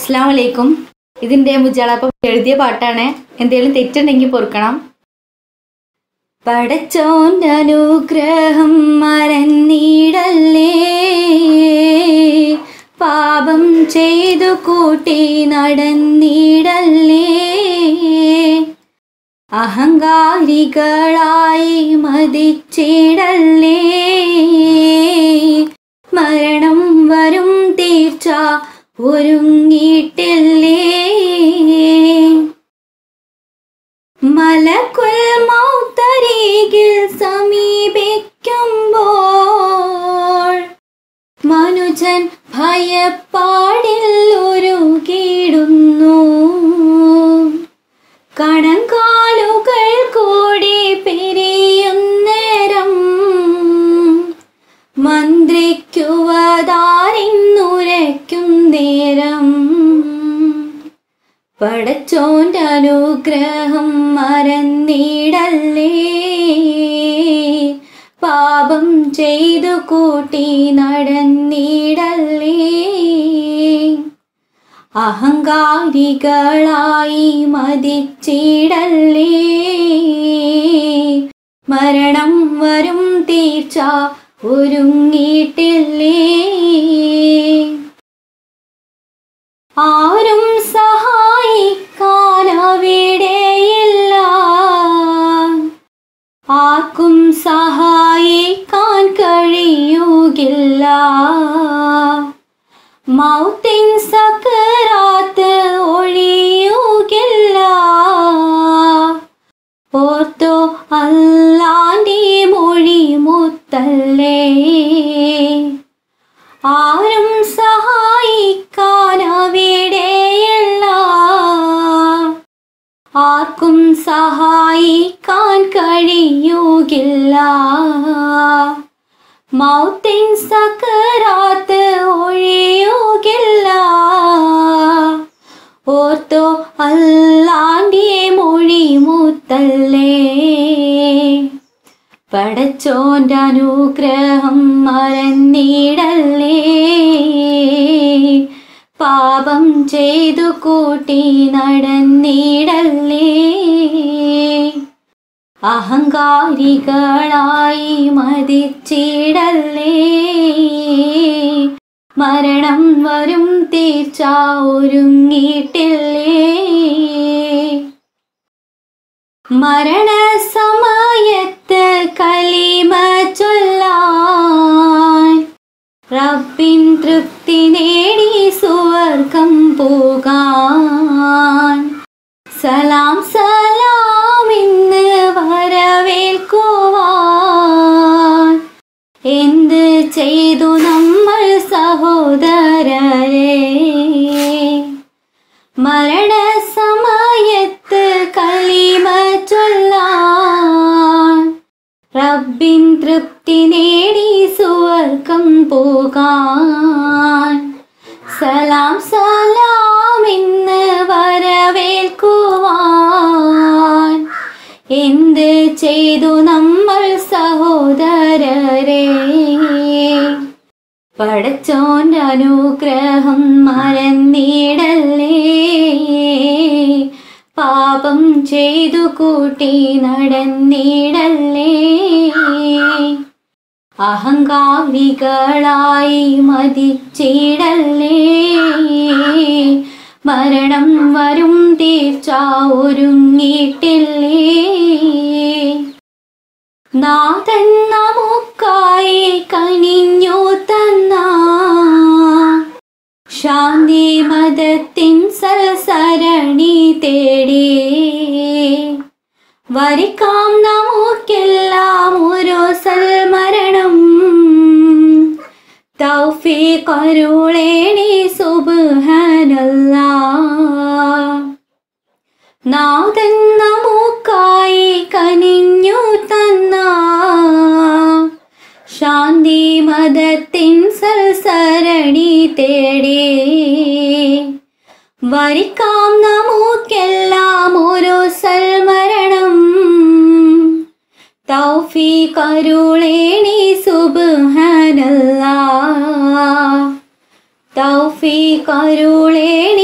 അസ്സാം വലൈക്കും ഇതിൻ്റെ മുജാളപ്പം എഴുതിയ പാട്ടാണ് എന്തെങ്കിലും തെറ്റുണ്ടെങ്കിൽ പൊറുക്കണം പടച്ചോൻ്റെ അനുഗ്രഹം മറന്നിടല്ലേ പാപം ചെയ്തു കൂട്ടി നടന്നിടല്ലേ അഹങ്കാരികളായി മതിച്ചിടല്ലേ മരണം വരും തീർച്ച ഒരുങ്ങിയിട്ടില്ലേ മലക്കുൽ മൗത്തരികിൽ സമീപിക്കുമ്പോൾ മനുജൻ ഭയപ്പാടിൽ ഒരു കീടുന്നു കണങ്കാലുകൾ കൂടി പിരിയുന്നേരം മന്ത്രിക്കുവതാരിന്നുരയ്ക്കും നേരം പടച്ചോന്റെ അനുഗ്രഹം മറന്നിടല്ലേ പാപം ചെയ്തു കൂട്ടി നടന്നിടല്ലേ അഹങ്കാരികളായി മതിച്ചിടല്ലേ മരണം വരും തീർച്ച ഒരുങ്ങിയിട്ടില്ലേ ആരും സഹായിക്കാനവിടെയില്ല ആർക്കും സഹായിക്കാൻ കഴിയുകില്ല മൗത്തിൻ സക്കറാത്ത് ഒഴിയുകില്ല ഓർത്തോ അല്ലാൻ്റെ മൊഴി മുത്തല്ലേ ആരും സഹായിക്കാനവിടെയില്ല ആർക്കും സഹായിക്കാൻ കഴിയുകില്ല മൗത്തിൻ സക്കറാത്ത് ഒഴിയുകില്ല ഓർത്തോ അല്ലാൻ്റെ മൊഴി മുത്തല്ലേ പടച്ചോന്റെ അനുഗ്രഹം മറന്നിടല്ലേ പാപം ചെയ്തു കൂട്ടി നടന്നിടല്ലേ അഹങ്കാരികളായി മതിച്ചിടല്ലേ മരണം വരും തീർച്ച ഒരുങ്ങിയിട്ടില്ലേ മരണസമയത്ത് കലിമ ചൊല്ലാൻ റബ്ബിൻ തൃപ്തി നേടി സുവർഗം പോകാൻ സലാം സലാം ഇന്ന് വരവേൽക്കുവാൻ എന്ത് ചെയ്തു നമ്മൾ സഹോദരരെ മരണസമയത്ത് കലിമ ചൊല്ലാൻ റബ്ബിൻ തൃപ്തി നേടി സുവർഗം പോകാൻ സലാം സലാം ഇന്ന് വരവേൽക്കുവാൻ എന്ത് ചെയ്തു നമ്മൾ സഹോദരരെ പടച്ചോന്റെ അനുഗ്രഹം മറന്നിടല്ലേ പാപം ചെയ്തു കൂട്ടി നടന്നിടല്ലേ അഹങ്കാരികളായി മതിച്ചിടല്ലേ മരണം വരും തീർച്ച ഒരുങ്ങിയിട്ടില്ലേ നാഥൻ നമുക്കായി കനിഞ്ഞു തന്ന ശാന്തി മതത്തിൻ സൽസരണി തേടി വരിക്കാം നമുക്കെല്ലാം ഒരു സൽമരണം തൗഫീഖരുളേണി സുബ്ഹാനല്ലാ നാഥൻ നമുക്കായി കനിഞ്ഞു തന്ന ശാന്തി മതത്തിൻ സൽസരണി തേടി വരിക്കാം നമുക്കെല്ലാം ഒരു സൽമരണം തൗഫീഖരുളേണി സുബ്ഹാനല്ലാ തൗഫീഖരുളേണി